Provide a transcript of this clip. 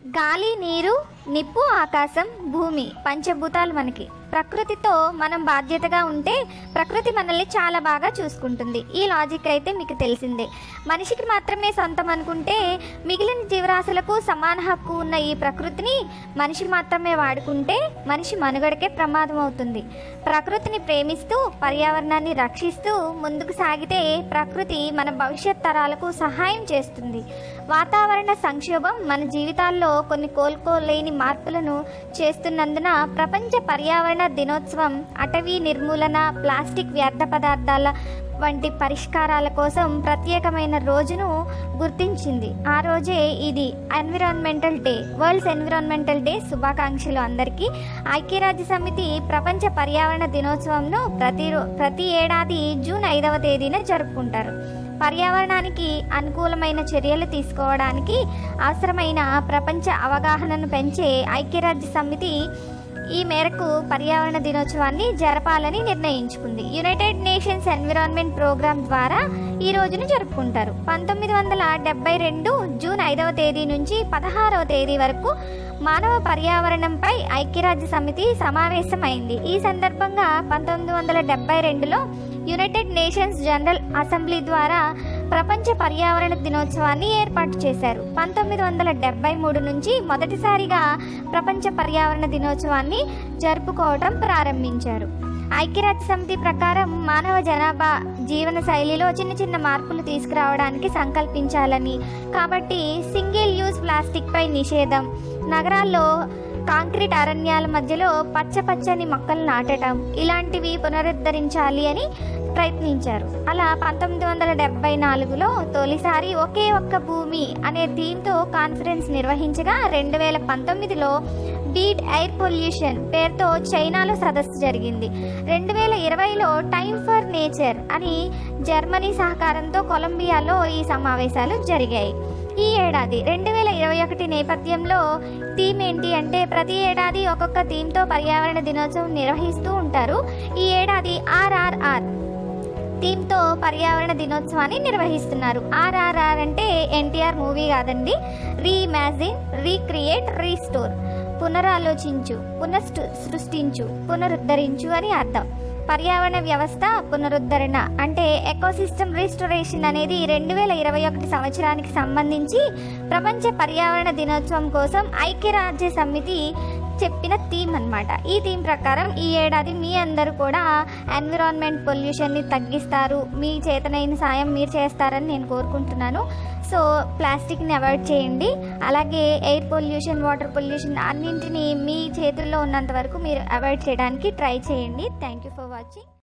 గాలి నీరు నిప్పు ఆకాశం భూమి పంచభూతాలు మనకి ప్రకృతితో మనం బాధ్యతగా ఉంటే ప్రకృతి మనల్ని చాలా బాగా చూసుకుంటుంది ఈ లాజిక్ అయితే మీకు తెలిసిందే మనిషికి మాత్రమే సొంతం అనుకుంటే మిగిలిన జీవరాశులకు సమాన హక్కు ఉన్న ఈ ప్రకృతిని మనిషి మాత్రమే వాడుకుంటే మనిషి మనుగడకే ప్రమాదం అవుతుంది ప్రకృతిని ప్రేమిస్తూ పర్యావరణాన్ని రక్షిస్తూ ముందుకు సాగితే ప్రకృతి మన భవిష్యత్ తరాలకు సహాయం చేస్తుంది వాతావరణ సంక్షోభం మన జీవితాల్లో కొన్ని కోలుకోలేని మార్పులను చేస్తున్నందున ప్రపంచ పర్యావరణ దినోత్సవం అటవీ నిర్మూలన ప్లాస్టిక్ వ్యర్థ పదార్థాల వంటి పరిష్కారాల కోసం ప్రత్యేకమైన రోజును గుర్తించింది ఆ రోజే ఇది environmental day worlds environmental day శుభాకాంక్షలు అందరికీ ఐక్యరాజ్య సమితి ప్రపంచ పర్యావరణ దినోత్సవంను ప్రతి రో- ప్రతి ఏడాది జూన్ ఐదవ తేదీన జరుపుకుంటారు పర్యావరణానికి అనుకూలమైన చర్యలు తీసుకోవడానికి అవసరమైన ప్రపంచ అవగాహనను పెంచే ఐక్యరాజ్య సమితి ఈ మేరకు పర్యావరణ దినోత్సవాన్ని జరపాలని నిర్ణయించుకుంది యునైటెడ్ నేషన్స్ ఎన్విరాన్మెంట్ ప్రోగ్రాం ద్వారా ఈ రోజును జరుపుకుంటారు పంతొమ్మిది వందల డెబ్బై రెండు జూన్ ఐదవ తేదీ నుంచి పదహారవ తేదీ వరకు మానవ పర్యావరణంపై ఐక్యరాజ్య సమితి సమావేశమైంది ఈ సందర్భంగా పంతొమ్మిది వందల డెబ్బై రెండులో యునైటెడ్ నేషన్స్ జనరల్ అసెంబ్లీ ద్వారా ప్రపంచ పర్యావరణ దినోత్సవాన్ని ఏర్పాటు చేశారు పంతొమ్మిది వందల డెబ్బై మూడు నుంచి మొదటిసారిగా ప్రపంచ పర్యావరణ దినోత్సవాన్ని జరుపుకోవడం ప్రారంభించారు ఐక్యరాజ్య సమితి ప్రకారం మానవ జనాభా జీవన శైలిలో చిన్న చిన్న మార్పులు తీసుకురావడానికి సంకల్పించాలని కాబట్టి సింగిల్ యూజ్ ప్లాస్టిక్ పై నిషేధం నగరాల్లో కాంక్రీట్ అరణ్యాల మధ్యలో పచ్చ పచ్చని మొక్కలు నాటడం ఇలాంటివి పునరుద్ధరించాలి అని ప్రయత్నించారు అలా పంతొమ్మిది వందల డెబ్బై నాలుగులో తొలిసారి ఒకే ఒక్క భూమి అనే థీమ్తో కాన్ఫరెన్స్ నిర్వహించగా రెండు వేల పంతొమ్మిదిలో బీట్ ఎయిర్ పొల్యూషన్ పేరుతో చైనాలో సదస్సు జరిగింది రెండు వేల ఇరవైలో టైమ్ ఫర్ నేచర్ అని జర్మనీ సహకారంతో కొలంబియాలో ఈ సమావేశాలు జరిగాయి ఈ ఏడాది రెండు వేల ఇరవై ఒకటి నేపథ్యంలో థీమ్ ఏంటి అంటే ప్రతి ఏడాది ఒక్కొక్క థీమ్తో పర్యావరణ దినోత్సవం నిర్వహిస్తూ ఉంటారు ఈ ఏడాది ఆర్ఆర్ఆర్ థీమ్తో పర్యావరణ దినోత్సవాన్ని నిర్వహిస్తున్నారు ఆర్ఆర్ఆర్ అంటే ఎన్టీఆర్ మూవీ కాదండి రీఇమాజిన్ రీక్రియేట్ రీస్టోర్ పునరాలోచించు పునః సృష్టించు పునరుద్ధరించు అని అర్థం పర్యావరణ వ్యవస్థ పునరుద్ధరణ అంటే ఎకోసిస్టమ్ రీస్టోరేషన్ అనేది రెండు వేల ఇరవై ఒకటి సంవత్సరానికి సంబంధించి ప్రపంచ పర్యావరణ దినోత్సవం కోసం ఐక్యరాజ్య సమితి చెప్పిన థీమ్ అన్నమాట ఈ థీమ్ ప్రకారం ఈ ఏడాది మీ అందరూ కూడా ఎన్విరాన్మెంట్ పొల్యూషన్ని తగ్గిస్తారు మీ చేతనైన సాయం మీరు చేస్తారని నేను కోరుకుంటున్నాను సో ప్లాస్టిక్ని అవాయిడ్ చేయండి అలాగే ఎయిర్ పొల్యూషన్ వాటర్ పొల్యూషన్ అన్నింటినీ మీ చేతుల్లో ఉన్నంత వరకు మీరు అవాయిడ్ చేయడానికి ట్రై చేయండి థ్యాంక్ యూ ఫర్ వాచింగ్